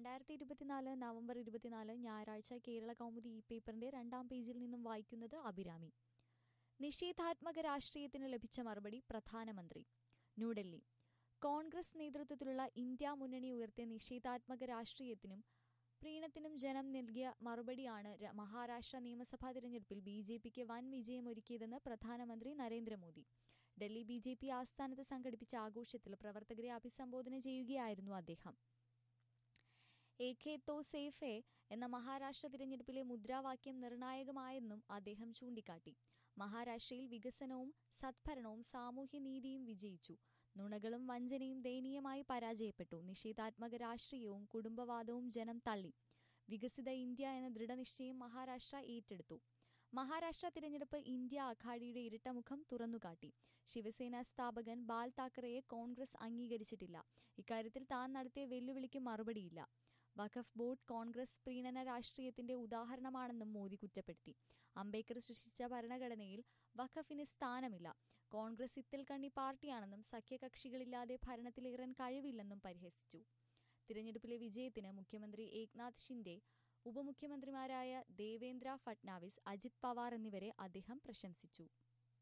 രണ്ടായിരത്തി ഇരുപത്തിനാല് നവംബർ ഇരുപത്തിനാല് ഞായറാഴ്ച കേരള കൗമുദി ഈ പേപ്പറിന്റെ രണ്ടാം പേജിൽ നിന്നും വായിക്കുന്നത് അഭിരാമി നിഷേധാത്മക രാഷ്ട്രീയത്തിന് ലഭിച്ച മറുപടി പ്രധാനമന്ത്രി ന്യൂഡൽഹി കോൺഗ്രസ് നേതൃത്വത്തിലുള്ള ഇന്ത്യ മുന്നണി ഉയർത്തിയ നിഷേധാത്മക രാഷ്ട്രീയത്തിനും പ്രീണത്തിനും ജനം നൽകിയ മറുപടിയാണ് ര- മഹാരാഷ്ട്ര നിയമസഭാ തിരഞ്ഞെടുപ്പിൽ ബി ജെ പിക്ക് വൻ വിജയമൊരുക്കിയതെന്ന് പ്രധാനമന്ത്രി Narendra Modi Delhi B J P ആസ്ഥാനത്ത് സംഘടിപ്പിച്ച ആഘോഷത്തിൽ പ്രവർത്തകരെ അഭിസംബോധന ചെയ്യുകയായിരുന്നു അദ്ദേഹം ഏകെ തോ സേഫെ എന്ന മഹാരാഷ്ട്ര തിരഞ്ഞെടുപ്പിലെ മുദ്രാവാക്യം നിർണായകമായെന്നും അദ്ദേഹം ചൂണ്ടിക്കാട്ടി മഹാരാഷ്ട്രയിൽ വികസനവും സദ്ഭരണവും സാമൂഹ്യനീതിയും വിജയിച്ചു നുണകളും വഞ്ചനയും ദയനീയമായി പരാജയപ്പെട്ടു നിഷേധാത്മക രാഷ്ട്രീയവും കുടുംബവാദവും ജനം തള്ളി വികസിത ഇന്ത്യ എന്ന ദൃഢനിശ്ചയം മഹാരാഷ്ട്ര ഏറ്റെടുത്തു മഹാരാഷ്ട്ര തിരഞ്ഞെടുപ്പ് ഇന്ത്യ അഘാഡിയുടെ ഇരട്ടമുഖം തുറന്നുകാട്ടി ശിവസേന സ്ഥാപകൻ ബാൽ താക്കറെയെ കോൺഗ്രസ് അംഗീകരിച്ചിട്ടില്ല ഇക്കാര്യത്തിൽ താൻ നടത്തിയ വെല്ലുവിളിക്ക് മറുപടിയില്ല വഖഫ് ബോർഡ് കോൺഗ്രസ് പ്രീണന രാഷ്ട്രീയത്തിന്റെ ഉദാഹരണമാണെന്നും മോദി കുറ്റപ്പെടുത്തി അംബേദ്കർ സൃഷ്ടിച്ച ഭരണഘടനയിൽ വഖഫിന് സ്ഥാനമില്ല കോൺഗ്രസ് ഇത്തിൽ കണ്ണി പാർട്ടിയാണെന്നും സഖ്യകക്ഷികളില്ലാതെ ഭരണത്തിലേറാൻ കഴിവില്ലെന്നും പരിഹസിച്ചു തിരഞ്ഞെടുപ്പിലെ വിജയത്തിന് മുഖ്യമന്ത്രി ഏക്നാഥ് ഷിൻഡെ ഉപമുഖ്യമന്ത്രിമാരായ ദേവേന്ദ്ര ഫട്നാവിസ് അജിത് പവാർ എന്നിവരെ അദ്ദേഹം പ്രശംസിച്ചു